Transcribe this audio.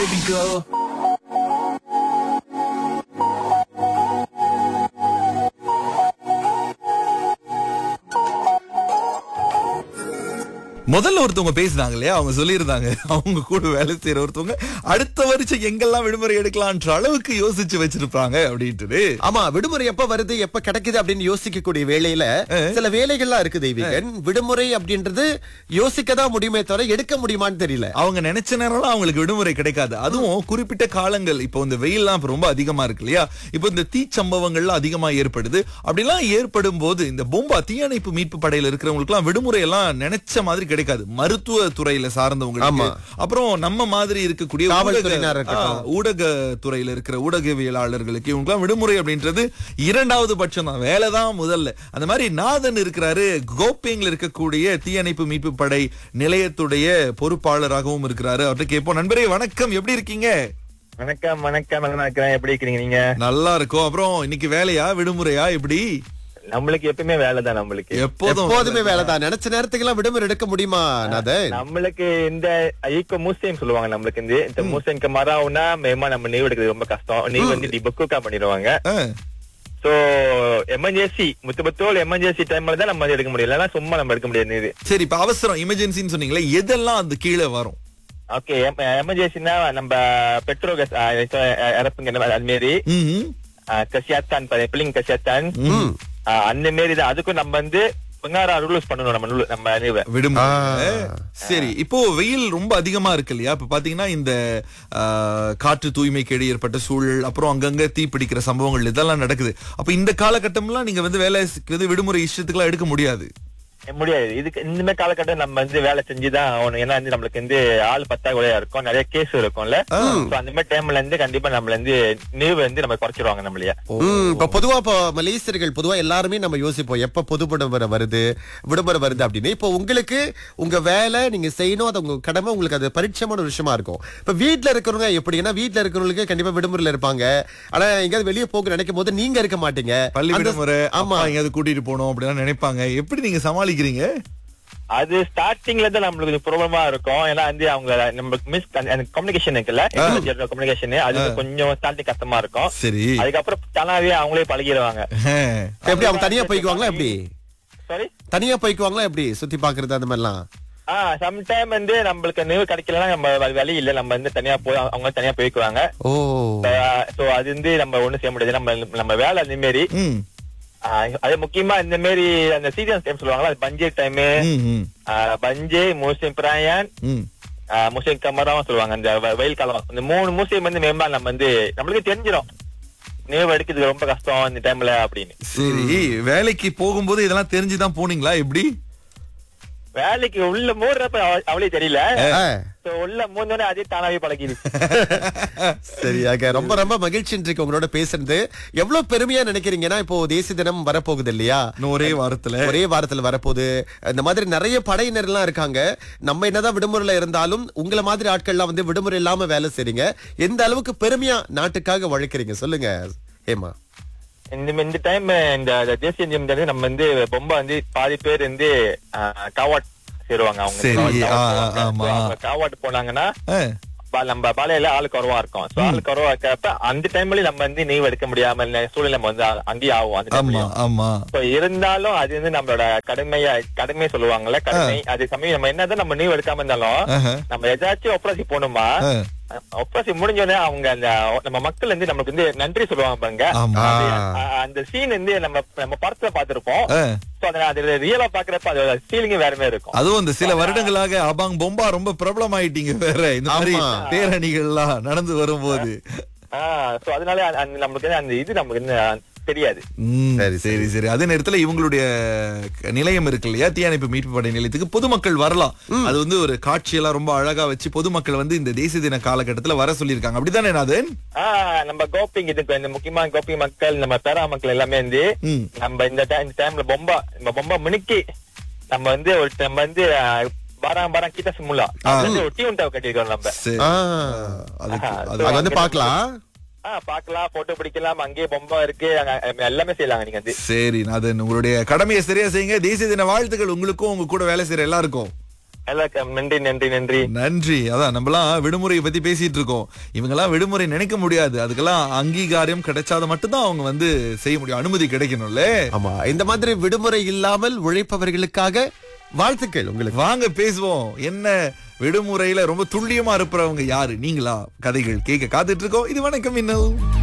go. முதல்ல ஒருத்தவங்க பேசினாங்க இல்லையா அவங்க சொல்லியிருந்தாங்க அவங்க கூட வேலை செய்யற ஒருத்தவங்க அடுத்த வருஷம் எங்கெல்லாம் விடுமுறை எடுக்கலான்ற அளவுக்கு யோசிச்சு வச்சிருப்பாங்க அப்படின்ட்டு ஆமா விடுமுறை எப்ப வருது எப்ப கிடைக்குது அப்படின்னு யோசிக்கக்கூடிய வேலையில சில வேலைகள்லாம் இருக்கு தெய்வீகன் விடுமுறை அப்படின்றது யோசிக்க தான் முடியுமே தவிர எடுக்க முடியுமான்னு தெரியல அவங்க நினைச்ச நேரம்லாம் அவங்களுக்கு விடுமுறை கிடைக்காது அதுவும் குறிப்பிட்ட காலங்கள் இப்போ இந்த வெயில்லாம் இப்ப ரொம்ப அதிகமா இருக்கு இல்லையா இப்போ இந்த தீச்சம்பவங்கள்லாம் அதிகமா ஏற்படுது அப்படிலாம் ஏற்படும் போது இந்த பொம்பா தீயணைப்பு மீட்பு படையில இருக்கிறவங்களுக்கு எல்லாம் விடுமுறை எல்லாம் நினைச்ச மாதிரி கிடைக்காது மருத்துவ துறையில சார்ந்தவங்களுக்கு ஆமா. அப்புறம் நம்ம மாதிரி இருக்கக்கூடிய காவல்துறையினர் ஊடக- இருக்கட்டும். ஆ, ஊடக துறையில இருக்கிற ஊடகவியலாளர்களுக்கு இவங்களுக்குலாம் விடுமுறை அப்படின்றது இரண்டாவது பட்சம் தான் வேலை தான் முதல்ல அந்த மாதிரி நாதன் இருக்கிறாரு கோப்பிங்ல இருக்கக்கூடிய தீயணைப்பு மீட்பு படை நிலையத்துடைய பொறுப்பாளராகவும் இருக்கிறாரு அவர்கிட்ட கேட்போம் நண்பரே வணக்கம் எப்படி இருக்கீங்க வணக்கம் வணக்கம் நல்லா இருக்கிறேன் எப்படி இருக்கிறீங்க நீங்க நல்லா இருக்கும் அப்புறம் இன்னைக்கு வேலையா விடுமுறையா எப்படி நம்மளுக்கு எப்பயுமே வேலை தான் நம்மளுக்கு எப்போதும் எப்போதுமே வேலைதான் நினைச்ச நேரத்துக்கு எல்லாம் விடுமுறை எடுக்க முடியுமா நாதன் நம்மளுக்கு இந்த ஈக்கோ மூசியம் சொல்லுவாங்க நம்மளுக்கு இந்த இந்த மூசியம்க்கு மரம்னா மேமா நம்ம நீவ் எடுக்கிறது ரொம்ப கஷ்டம் நீவ் வந்து டிபக்குக்கா பண்ணிடுவாங்க ஆ, சோ எமர்ஜென்சி முத்து பத்தோல் எமர்ஜென்சி டைம்ல தான் நம்ம வந்து எடுக்க முடியும் இல்லைன்னா சும்மா நம்ம எடுக்க முடியாது இது சரி இப்ப அவசரம் எமர்ஜென்சின்னு சொன்னீங்களே எதெல்லாம் அந்த கீழே வரும் ஓகே எமர்ஜென்சினா நம்ம பெட்ரோல் கேஸ் இறப்புங்க அது மாரி ம்ஹும். கசியாத்தான் பிள்ளைங்க கசியாத்தான் அந்த மாரி தான் அதுக்கும் நம்ம வந்து பங்காரா ரூல்ஸ் பண்ணணும் நம்ம rule- நம்ம நீவ விடுமுறை ஆ. சரி இப்போ வெயில் ரொம்ப அதிகமா இருக்கு இல்லையா இப்ப பாத்தீங்கன்னா இந்த ஆ, காற்று தூய்மை கேடு ஏற்பட்ட சூழல் அப்புறம் அங்கங்க தீ பிடிக்கிற சம்பவங்கள் இதெல்லாம் நடக்குது அப்ப இந்த காலகட்டம்லாம் நீங்க வந்து வேலை இது விடுமுறை இஷ்டத்துக்குலாம் எடுக்க முடியாது முடியாது இதுக்கு இந்த மாதிரி காலகட்டம் நம்ம வந்து வேலை செஞ்சுதான் ஆகணும் ஏன்னா வந்து நம்மளுக்கு வந்து ஆள் பத்தாக்குறையா இருக்கும் நிறைய கேஸ் இருக்கும்ல So அந்த மாதிரி டைம்ல இருந்து கண்டிப்பா நம்மள வந்து நீவ் வந்து நம்ம குறைச்சிருவாங்க நம்மளைய ம், இப்ப பொதுவா இப்போ மலேசியர்கள் பொதுவா எல்லாருமே நம்ம யோசிப்போம் எப்ப பொது விடுமுறை வருது விடுமுறை வருது அப்படின்னு இப்போ உங்களுக்கு உங்க வேலை நீங்க செய்யணும் அது உங்க கடமை உங்களுக்கு அது பரிட்சயமான ஒரு விஷயமா இருக்கும் இப்ப வீட்ல இருக்கிறவங்க எப்படின்னா வீட்ல இருக்கிறவங்களுக்கு கண்டிப்பா விடுமுறையில இருப்பாங்க ஆனா எங்கயாவது வெளியே போக நினைக்கும் போது நீங்க இருக்க மாட்டீங்க பள்ளி அந்த- விடுமுறை ஆமா ஆமா எங்கேயாவது கூட்டிட்டு போகணும் அப்படிலாம் நினைப்பாங்க எப்படி நீங்க சமாளிக்கிறீங்க அது ஸ்டார்டிங்ல தான் நம்மளுக்கு ப்ராப்ளமா இருக்கும் ஏன்னா வந்து அவங்க நம்மளுக்கு மிஸ் கம்யூனிகேஷன் இருக்குல்ல கம்யூனிகேஷன் அது கொஞ்சம் ஸ்டார்டிங் கஷ்டமா இருக்கும் சரி அதுக்கப்புறம் தானாவே அவங்களே பழகிடுவாங்க எப்படி அவங்க தனியா போய்க்குவாங்களா எப்படி சாரி தனியா போய்க்குவாங்களா எப்படி சுத்தி பாக்குறது அந்த மாதிரிலாம் ஆ சம்டைம் வந்து நம்மளுக்கு நினைவு கிடைக்கலன்னா நம்ம வேற வழி இல்ல நம்ம வந்து தனியா போய் அவங்க தனியா போய்க்குவாங்க ஓ சோ அது வந்து நம்ம ஒண்ணும் செய்ய முடியாது நம்ம நம்ம வேலை அந்த மாரி ம் ஆஹ் அது முக்கியமா இந்த மாதிரி அந்த சீரியஸ் டைம் சொல்லுவாங்களா அது பஞ்சே டைம் ம், ம், பஞ்சே மூசியம் பிராயன் ம். மூசியம் கமராவும் சொல்லுவாங்க இந்த வெ- வெயில் காலம் இந்த மூணு மூசியம் வந்து மேம்பா நம்ம வந்து நம்மளுக்கு தெரிஞ்சிடும் நினைவு எடுக்கிறது ரொம்ப கஷ்டம் இந்த டைம்ல அப்படின்னு சரி வேலைக்கு போகும்போது இதெல்லாம் தெரிஞ்சுதான் போனீங்களா எப்படி வேலைக்கு உள்ள மூடுறப்ப அவ- அவளே தெரியல ஆ. So உள்ள மூந்தோடனே அதே தானாவே பழகிடுச்சு சரியாக ரொம்ப ரொம்ப மகிழ்ச்சி இன்றைக்கு உங்களோட பேசுறது எவ்வளவு பெருமையா நினைக்கிறீங்கன்னா இப்போ தேசிய தினம் வரப்போகுது இல்லையா இன்னும் ஒரே வாரத்துல ஒரே வாரத்துல வரப்போகுது இந்த மாதிரி நிறைய படையினர் எல்லாம் இருக்காங்க நம்ம என்னதான் விடுமுறையில இருந்தாலும் உங்களை மாதிரி ஆட்கள்லாம் வந்து விடுமுறை இல்லாம வேலை செய்றீங்க எந்த அளவுக்கு பெருமையா நாட்டுக்காக உழைக்கிறீங்க சொல்லுங்க ஹேமா இந்த இந்த டைம் இந்த இந்த தேசிய தினம் வந்து நம்ம வந்து பொம்மை வந்து பாதி பேர் வந்து ஆஹ், காவாட் சேருவாங்க அவங்க சரி, காவாட் ஆ, ஆ, போவாங்க. ஆமா. So, அவங்க காவாட் போனாங்கன்னா ஆ, பா- நம்ம பாலையில ஆளு குறவா இருக்கும் சோ ஆளு குறவா இருக்கப்ப அந்த டைம்ல நம்ம வந்து நீவ் எடுக்க முடியாம இல்ல சூழ்நிலை நம்ம வந்து அ- அங்கேயே ஆகும் அந்த ஆமா டைம்லயும் ஆமா So, இருந்தாலும் அது வந்து நம்மளோட கடமையா கடமை சொல்லுவாங்கல்ல கடமை அது சமயம் நம்ம என்னதான் நம்ம நீவ் எடுக்காம இருந்தாலும் ஆஹா. நம்ம ஏதாச்சும் ஒப்பராசி போகணுமா ஆ. ஒப்பராசி முடிஞ்சோடனே அவங்க அந்த நம்ம மக்கள் வந்து நமக்கு வந்து நன்றி சொல்லுவாங்க பாருங்க ஆமா அது, அ- அந்த சீன் வந்து நம்ம நம்ம படத்துல பாத்திருப்போம் ஆ. சோ அத அது ரியலா பாக்குறப்ப அதோட ஃபீலிங் வேற மாதிரி இருக்கும் அதுவும் இந்த சில வருடங்களாக அபாங் பொம்பா ரொம்ப பிரபலமாயிட்டீங்க வேற இந்த மாதிரி ஆமா. பேரணிகள்லாம் நடந்து வரும்போது ஆஹ் சோ அதனால அந்த- அந்த நம்மளுக்கு வந்து அந்த இது நமக்கு வந்து தெரியாது ம், சரி, சரி சரி அதே நேரத்துல இவங்களுடைய க- நிலையம் இருக்கு இல்லையா தீயணைப்பு மீட்பு படை நிலையத்துக்கு பொதுமக்கள் வரலாம் அது வந்து ஒரு காட்சியெல்லாம் ரொம்ப அழகா வச்சு பொதுமக்கள் வந்து இந்த தேசிய தின காலகட்டத்துல வர சொல்லியிருக்காங்க அப்படித்தானே நாதன் ஆஹ் நம்ம கோப்பிங் இதுக்கு இந்த முக்கியமா கோப்பி மக்கள் நம்ம பேரா மக்கள் எல்லாமே வந்து ம். நம்ம இந்த time- இந்த டைம்ல பொம்பா நம்ம பொம்பா மினுக்கி நம்ம வந்து ஒரு நம்ம வந்து ஆஹ், பாராம் பாராம் கிட்ட சிமுலா ஒரு டீம் டவ் கட்டிருக்கோம் நம்ம சரி. ஆ. அதுக்கு- ஆஹ், அது அது வந்து பாக்கலாம் ஆஹ் பாக்கலாம் போட்டோ பிடிக்கலாம் அங்கேயே பொம்பா இருக்கு அங்க எல்லாமே செய்யலாங்க நீங்க வந்து சரி நாதன் உங்களுடைய கடமையை சரியா செய்யுங்க தேசிய தின வாழ்த்துக்கள் உங்களுக்கும் உங்க கூட வேலை செய்யற எல்லாருக்கும் எல்லாருக்கும் நன்றி நன்றி நன்றி நன்றி அதான் நம்மலாம் விடுமுறையை பத்தி பேசிட்டு இருக்கோம் இவங்கெல்லாம் விடுமுறை நினைக்க முடியாது அதுக்கெல்லாம் அங்கீகாரம் கிடைச்சாத மட்டும்தான் அவங்க வந்து செய்ய முடியும் அனுமதி கிடைக்கணும்ல ஆமா இந்த மாதிரி விடுமுறை இல்லாமல் உழைப்பவர்களுக்காக வாழ்த்துக்கள் உங்களுக்கு வாங்க பேசுவோம் என்ன விடுமுறையில ரொம்ப துல்லியமா இருப்பவங்க யாரு நீங்களா கதைகள் கேட்க காத்துட்டு இருக்கோம் இது வணக்கம் இன்னும்